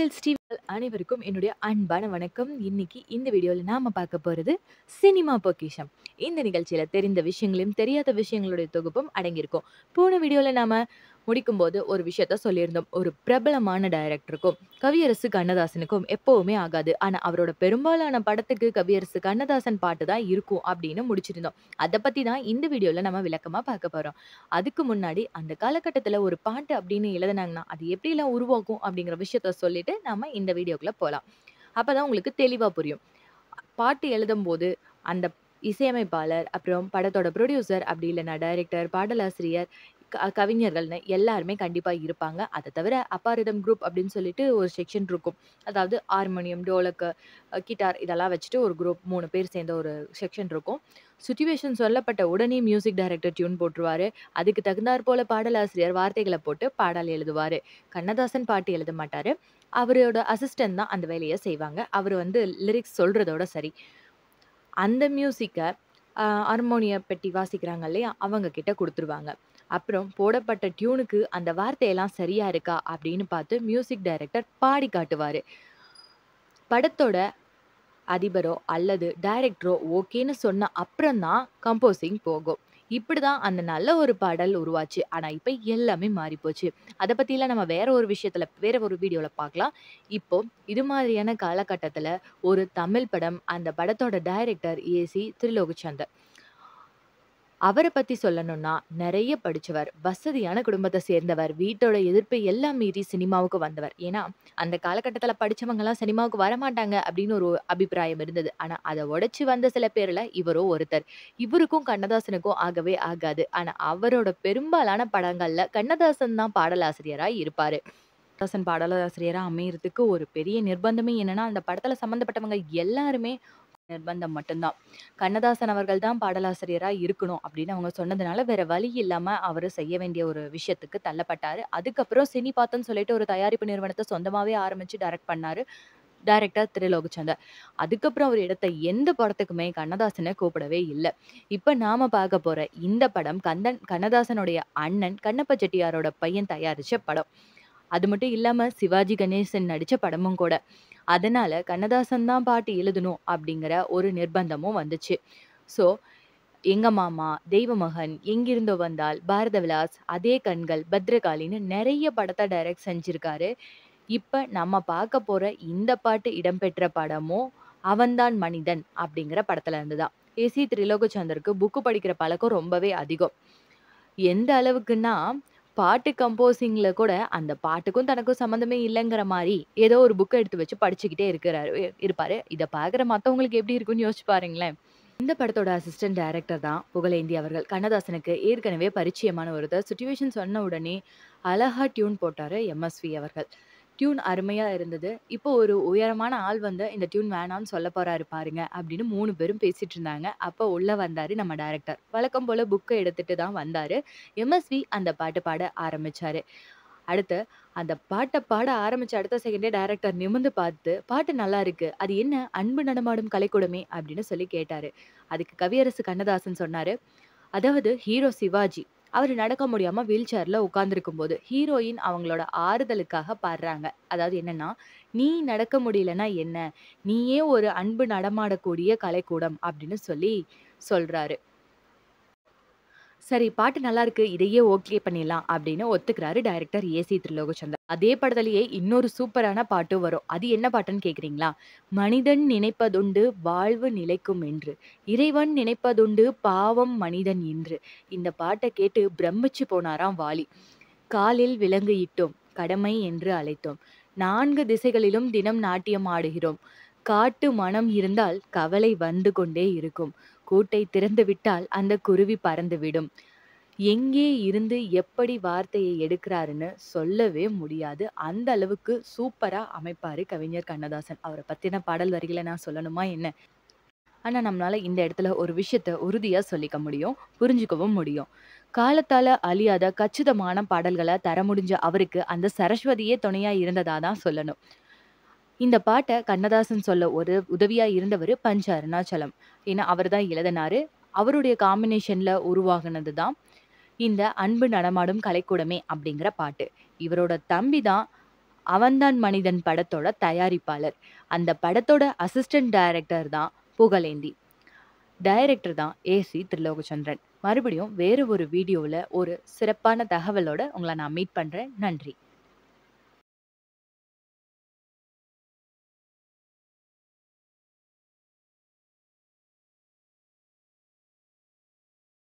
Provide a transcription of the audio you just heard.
Serials TV அனைவருக்கும் என்னுடைய அன்பான வணக்கம். இன்னைக்கு இந்த வீடியோல நாம பார்க்க போறது சினிமா பொக்கிஷம். இந்த நிகழ்ச்சியில தெரிந்த விஷயங்களையும், தெரியாத விஷயங்களுடைய தொகுப்பும் அடங்கியிருக்கும். போன வீடியோல நாம முடிக்கும்போது ஒரு விஷயத்த சொல்லியிருந்தோம். ஒரு பிரபலமான டைரக்டருக்கும், கவியரசு கண்ணதாசனுக்கும் எப்பவுமே ஆகாது. ஆனா அவரோட பெரும்பாலான படத்துக்கு கவியரசு கண்ணதாசன் பாட்டு தான் இருக்கும் அப்படின்னு முடிச்சிருந்தோம். அத பத்தி தான் இந்த வீடியோல நம்ம விளக்கமா பார்க்க போறோம். அதுக்கு முன்னாடி அந்த காலகட்டத்தில ஒரு பாட்டு அப்படின்னு எழுதுனாங்கன்னா, அது எப்படிலாம் உருவாகும் அப்படிங்கிற விஷயத்த சொல்லிட்டு நாம இந்த வீடியோக்குள்ள போலாம். அப்பதான் உங்களுக்கு தெளிவா புரியும். பாட்டு எழுதும்போது அந்த இசையமைப்பாளர், அப்புறம் படத்தோட புரொடியூசர், அப்படி இல்லன்னா டைரக்டர், பாடலாசிரியர், க கவிஞர்கள்னு எல்லாருமே கண்டிப்பா இருப்பாங்க. அத தவிர அபாரிதம் குரூப் அப்படின்னு சொல்லிட்டு ஒரு செக்ஷன் இருக்கும். அதாவது ஹார்மோனியம், டோலக்கு, அ கிட்டார் இதெல்லாம் வச்சுட்டு ஒரு குரூப் 3 பேர் சேர்ந்த ஒரு செக்ஷன் இருக்கும். சிட்யூவேஷன் சொல்லப்பட்ட உடனே மியூசிக் டைரக்டர் டியூன் போட்டுருவாரு. அதுக்கு தகுந்தாற் போல பாடலாசிரியர் வார்த்தைகள போட்டு பாடல் எழுதுவாரு. கண்ணதாசன் பாட்டு எழுத மாட்டாரு. அவரோட அசிஸ்டன்ட் தான் அந்த வேலைய செய்வாங்க. அவரு வந்து லிரிக்ஸ் சொல்றதோட சரி. அந்த மியூசிக்க அ ஹார்மோனிய பெட்டி வாசிக்கிறாங்க இல்லையா? அவங்க கிட்ட குடுத்துருவாங்க. அப்புறம் போடப்பட்ட டியூனுக்கு அந்த வார்த்தையெல்லாம் சரியா இருக்கா அப்படின்னு பார்த்து மியூசிக் டைரக்டர் பாடி காட்டுவாரு. படத்தோட அதிபரோ அல்லது டைரக்டரோ ஓகேன்னு சொன்ன அப்புறம் தான் கம்போசிங் போகும். இப்படிதான் அந்த நல்ல ஒரு பாடல் உருவாச்சு. ஆனா இப்ப எல்லாமே மாறிப்போச்சு. அத பத்திலாம் நம்ம வேற ஒரு விஷயத்துல வேற ஒரு வீடியோல பார்க்கலாம். இப்போ இது மாதிரியான காலகட்டத்தில ஒரு தமிழ் படம், அந்த படத்தோட டைரக்டர் ஏ.சி. திரிலோகச்சந்தர். அவர பத்தி சொல்லணும்னா, நெறைய படிச்சவர், வசதியான குடும்பத்த சேர்ந்தவர், வீட்டோட எதிர்ப்பை எல்லாம் மீறி சினிமாவுக்கு வந்தவர். ஏன்னா, அந்த காலகட்டத்தில படிச்சவங்கலாம் சினிமாவுக்கு வரமாட்டாங்க அப்படின்னு ஒரு அபிப்பிராயம் இருந்தது. ஆனா அத உடைச்சு வந்த சில பேர்ல இவரும் ஒருத்தர். இவருக்கும் கண்ணதாசனுக்கும் ஆகவே ஆகாது. ஆனா அவரோட பெரும்பாலான படங்கள்ல கண்ணதாசன் தான் பாடலாசிரியரா இருப்பாரு. கண்ணதாசன் பாடலாசிரியரா அமையறதுக்கு ஒரு பெரிய நிர்பந்தமே என்னன்னா, அந்த படத்தில சம்மந்தப்பட்டவங்க எல்லாருமே நிர்பந்தம் மட்டும் தான். கண்ணதாசன் அவர்கள் தான் பாடலாசிரியரா இருக்கணும் அப்படின்னு அவங்க சொன்னதுனால, வேற வழி இல்லாம அவரு செய்ய வேண்டிய ஒரு விஷயத்துக்கு தள்ளப்பட்டாரு. அதுக்கப்புறம் சினி பாத்துன்னு சொல்லிட்டு ஒரு தயாரிப்பு நிறுவனத்த சொந்தமாவே ஆரம்பிச்சு டைரக்ட் பண்ணாரு. டைரக்டர் திரிலோகச்சந்தர். அதுக்கப்புறம் அவர் எடுத்த எந்த படத்துக்குமே கண்ணதாசன கூப்பிடவே இல்ல. இப்ப நாம பார்க்க போற இந்த படம் கந்தன் கண்ணதாசனுடைய அண்ணன் கண்ணப்ப செட்டியாரோட பையன் தயாரிச்ச படம். அது மட்டும் இல்லாம சிவாஜி கணேசன் நடிச்ச படமும் கூட. அதனால கண்ணதாசன் தான் பாட்டு எழுதணும் அப்படிங்கிற ஒரு நிர்பந்தமும் வந்துச்சு. ஸோ, எங்க மாமா, தெய்வமகன், எங்கிருந்தோ வந்தால், பாரத விலாஸ், அதே கண்கள், பத்ரகாளின்னு நெறைய படத்த டைரக்ட் செஞ்சிருக்காரு. இப்ப நம்ம பார்க்க போற இந்த பாட்டு இடம்பெற்ற படமும் அவன்தான் மனிதன் அப்படிங்கிற படத்துல இருந்து தான். ஏ.சி. திரிலோகச்சந்தருக்கு புக் படிக்கிற பழக்கம் ரொம்பவே அதிகம். எந்த அளவுக்குன்னா, பாட்டு கம்போசிங்ல கூட அந்த பாட்டுக்கும் தனக்கும் சம்மந்தமே இல்லங்கிற மாரி ஏதோ ஒரு புக்க எடுத்து வச்சு படிச்சுக்கிட்டே இருக்கிறாரு இருப்பாரு. இத பார்க்குற மத்தவங்களுக்கு எப்படி இருக்கும்னு யோசிச்சு பாருங்களேன். இந்த படத்தோட அசிஸ்டன்ட் டைரக்டர் தான் புகழேந்தி அவர்கள். கண்ணதாசனுக்கு ஏற்கனவே பரிச்சயமான ஒருத்தர். சிட்யூவேஷன் சொன்ன உடனே அழகா டியூன் போட்டாரு எம்.எஸ்.வி. அவர்கள். டியூன் அருமையா இருந்தது. இப்போ ஒரு உயரமான ஆள் வந்து இந்த டியூன் வேணான்னு சொல்லப் போறாரு பாருங்க அப்படின்னு 3 பேரும் பேசிட்டு இருந்தாங்க. அப்ப உள்ள வந்தாரு நம்ம டைரக்டர். வழக்கம் போல புக்க எடுத்துட்டு தான் வந்தாரு. எம்.எஸ்.வி. அந்த பாட்டு பாட ஆரம்பிச்சாரு. அடுத்து அந்த பாட்ட பாட ஆரம்பிச்ச அடுத்த செகண்டே டைரக்டர் நிமிர்ந்து பார்த்து, "பாட்டு நல்லா இருக்கு. அது என்ன அன்பு நடமாடும் கலைக்கூடமே" அப்படின்னு சொல்லி கேட்டாரு. அதுக்கு கவியரசு கண்ணதாசன் சொன்னாரு, "அதாவது ஹீரோ சிவாஜி. அவரு நடக்க முடியாம வீல் சேர்ல உட்கார்ந்திருக்கும்போது, ஹீரோயின் அவங்களோட ஆறுதலுக்காக பாடுறாங்க. அதாவது என்னன்னா, நீ நடக்க முடியலன்னா என்ன? நீயே ஒரு அன்பு நடமாடக்கூடிய கலைக்கூடம்" அப்படின்னு சொல்லி சொல்றாரு. சரி பாட்டு நல்லா இருக்கு. இதையே ஓகே பண்ணிடலாம் அப்படின்னு ஒத்துக்கிறாரு டைரக்டர் ஏ.சி. திரிலோகச்சந்தர். அதே படத்திலேயே இன்னொரு சூப்பரான பாட்டும் வரும். அது என்ன பாட்டுன்னு கேட்கிறீங்களா? "மனிதன் நினைப்பதுண்டு வாழ்வு நிலைக்கும் என்று. இறைவன் நினைப்பதுண்டு பாவம் மனிதன் என்று." இந்த பாட்ட கேட்டு பிரமிச்சு போனாராம் வாலி. "காலில் விலங்கு இட்டோம். கடமை என்று அழைத்தோம். 4 திசைகளிலும் தினம் நாட்டியம் ஆடுகிறோம். காட்டு மனம் இருந்தால் கவலை வந்து கொண்டே இருக்கும். கூட்டை திறந்து விட்டால் அந்த குருவி பறந்துவிடும். எங்கே இருந்து எப்படி வார்த்தையை எடுக்கிறாருன்னு சொல்லவே முடியாது. அந்த அளவுக்கு சூப்பரா அமைப்பாரு கவிஞர் கண்ணதாசன். அவர பத்தின பாடல் வரிகள நான் சொல்லணுமா என்ன? ஆனா நம்மளால இந்த இடத்துல ஒரு விஷயத்த உறுதியா சொல்லிக்க முடியும். புரிஞ்சுக்கவும் முடியும். காலத்தால அழியாத கச்சிதமான பாடல்கள தர முடிஞ்ச அவருக்கு அந்த சரஸ்வதியே துணையா இருந்ததா தான் சொல்லணும். இந்த பாட்ட கண்ணதாசன் சொல்ல ஒரு உதவியா இருந்தவரு பஞ்ச அருணாச்சலம். ஏன்னா அவர் தான் எழுதினாரு. அவருடைய காம்பினேஷன்ல உருவாகுனது தான் இந்த "அன்பு நடமாடும் கலைக்கூடமே" அப்படிங்கிற பாட்டு. இவரோட தம்பி தான் அவன்தான் மனிதன் படத்தோட தயாரிப்பாளர். அந்த படத்தோட அசிஸ்டன்ட் டைரக்டர் தான் புகழேந்தி. டைரக்டர் தான் ஏ.சி. திரிலோகச்சந்திரன். மறுபடியும் வேற ஒரு வீடியோல ஒரு சிறப்பான தகவலோட உங்கள நான் மீட் பண்றேன். நன்றி.